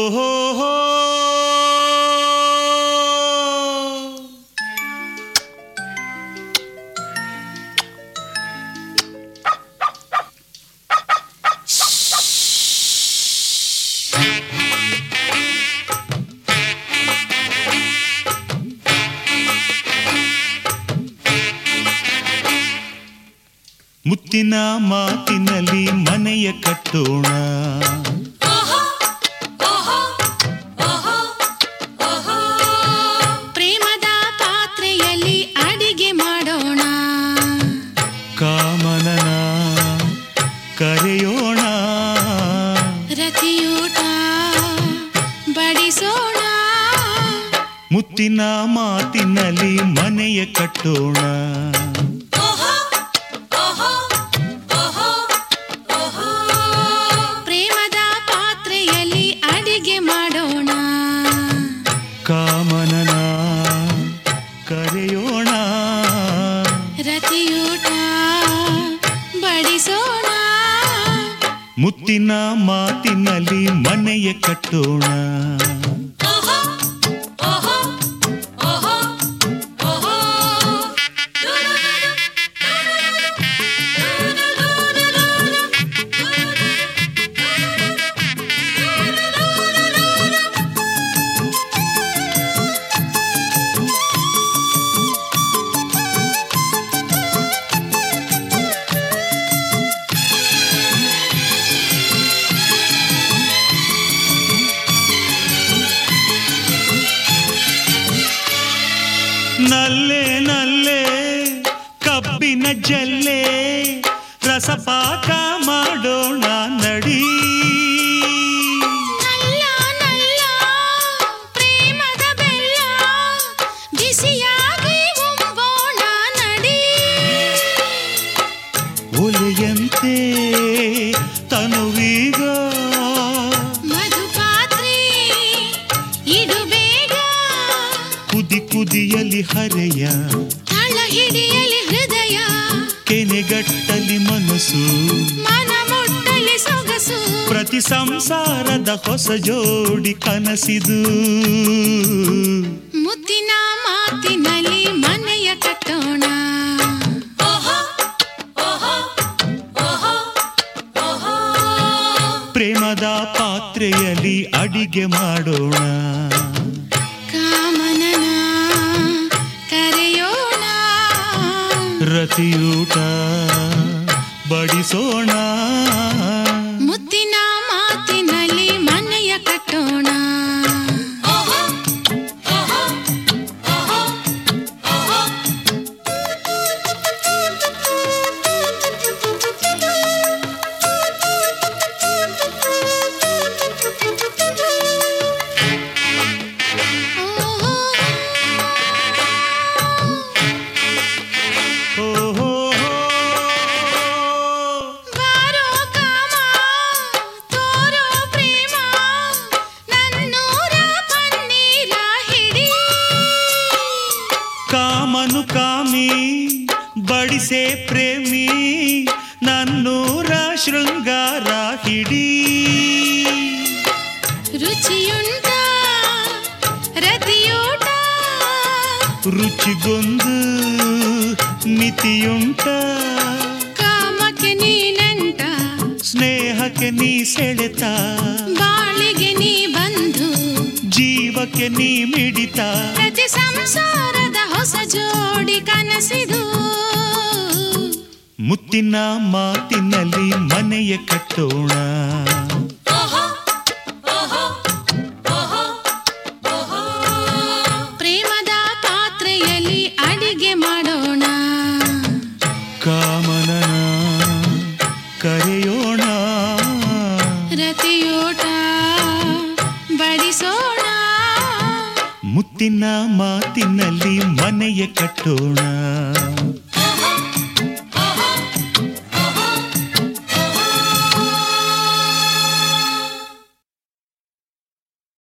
ಹೋ ಹೋ ಮುತ್ತಿನ ಮಾತಿನಲ್ಲಿ ಮನೆಯ ಕಟ್ಟೋಣ ಪ್ರೇಮದ ಪಾತ್ರೆಯಲ್ಲಿ ಅಡಿಗೆ ಮಾಡೋಣ ಕಾಮನನ ಕರೆಯೋಣ ರತಿಯೂಟ ಬಡಿಸೋಣ ಮುತ್ತಿನ ಮಾತಿನಲ್ಲಿ ಮನೆಯ ಕಟ್ಟೋಣ ಪ್ರೇಮದ ಪಾತ್ರೆಯಲ್ಲಿ ಅಡಿಗೆ ಮಾಡೋಣ ಕಾಮನನ ಕರೆಯೋಣ ರತಿಯೂಟ ಬಡಿಸೋಣ ಮುತ್ತಿನ ಮಾತಿನಲ್ಲಿ ಮನೆಯ ಕಟ್ಟೋಣ ನಲ್ಲೆ ನಲ್ಲೆ ಕಬ್ಬಿನ ಜಲ್ಲೆ ರಸಪಾಕ ಮಾಡೋಣ ನಡಿ ನಲ್ಲ ನಲ್ಲ ಪ್ರೇಮದ ಬೆಲ್ಲ ಬಿಸಿಯಾಗಿ ಉಂಬೋಣ ನಡಿ ಒಲೆಯಂತೆ ತನುವೀಗ ಮಧುಪಾತ್ರೆ ಇಡು ಬೇಗ ಕುದಿ ಕುದಿಯಲಿ ಹರೆಯ ತಳ ಹಿಡಿಯಲಿ ಹೃದಯ ಕೆನೆಗಟ್ಟಲಿ ಮನಸ್ಸು ಮನ ಮುಟ್ಟಲಿ ಸೊಗಸು ಪ್ರತಿ ಸಂಸಾರದ ಹೊಸ ಜೋಡಿ ಕನಸಿದು ಮುತ್ತಿನ ಮಾತಿನಲ್ಲಿ ಮನೆಯ ಕಟ್ಟೋಣ ಪ್ರೇಮದ ಪಾತ್ರೆಯಲ್ಲಿ ಅಡಿಗೆ ಮಾಡೋಣ ಕಾಮನನ ಕರೆಯೋಣ ರತಿಯೂಟ ಬಡಿಸೋಣ ಮುತ್ತಿನ ಮಾತಿನಲ್ಲಿ ಮನೆಯ ಕಟ್ಟೋಣ ಓ ಹೋ ಹೋ. ಬಾರೋ ಕಾಮ ತೋರೋ ಪ್ರೇಮ ನನ್ನೂರ ಪನ್ನೀರ ಹಿಡಿ ಕಾಮನು ಕಾಮಿ ಬಡಿಸೆ ಪ್ರೇಮಿ ನನ್ನೂರ ಶೃಂಗಾರ ಹಿಡಿ ರುಚಿಯುಂಟ ರತಿಯೂಟ ರುಚಿಗೊಂದು ಮಿತಿಯುಂಟ ಕಾಮಕ್ಕೆ ನೀನಂಟ ಸ್ನೇಹಕ್ಕೆ ನೀ ಸೆಳೆತ ಬಾಳಿಗೆ ನೀ ಬಂಧು ಜೀವಕ್ಕೆ ನೀ ಮಿಡಿತ ಪ್ರತಿ ಸಂಸಾರದ ಹೊಸ ಜೋಡಿ ಕನಸಿದು ಮುತ್ತಿನ ಮಾತಿನಲ್ಲಿ ಮನೆಯ ಕಟ್ಟೋಣ ಪ್ರೇಮದ ಪಾತ್ರೆಯಲ್ಲಿ ಅಡಿಗೆ ಮಾಡೋಣ ಕಾಮನನ ಕರೆಯೋಣ ರತಿಯೂಟ ಬಡಿಸೋಣ ಮುತ್ತಿನ ಮಾತಿನಲ್ಲಿ ಮನೆಯ ಕಟ್ಟೋಣ